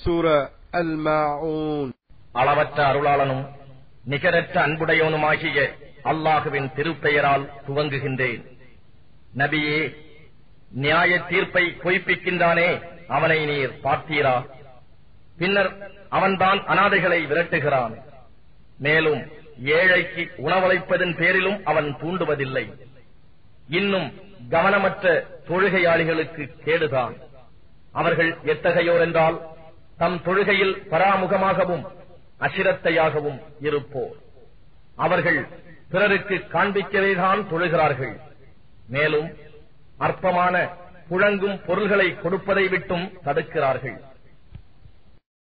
سورة الماعون அளவற்ற அருளாளனும் நிகரற்ற அன்புடையவனுமாகிய அல்லாஹுவின் திருப்பெயரால் துவங்குகின்றேன் நபியே நியாய தீர்ப்பை பொய்ப்பிக்கின்றானே அவனை நீர் பார்த்தீரா பின்னர் அவன்தான் அனாதைகளை விரட்டுகிறான் மேலும் ஏழைக்கு உணவளிப்பதன் பேரிலும் அவன் தூண்டுவதில்லை இன்னும் கவனமற்ற தொழுகையாளிகளுக்கு கேடுதான் அவர்கள் எத்தகையோர் என்றால் தம் தொழுகையில் பராமுகமாகவும் அசிரத்தையாகவும் இருப்போர் அவர்கள் பிறருக்கு காண்பிக்கவேதான் தொழுகிறார்கள் மேலும் அற்பமான புழங்கும் பொருள்களை கொடுப்பதை விட்டும் தடுக்கிறார்கள்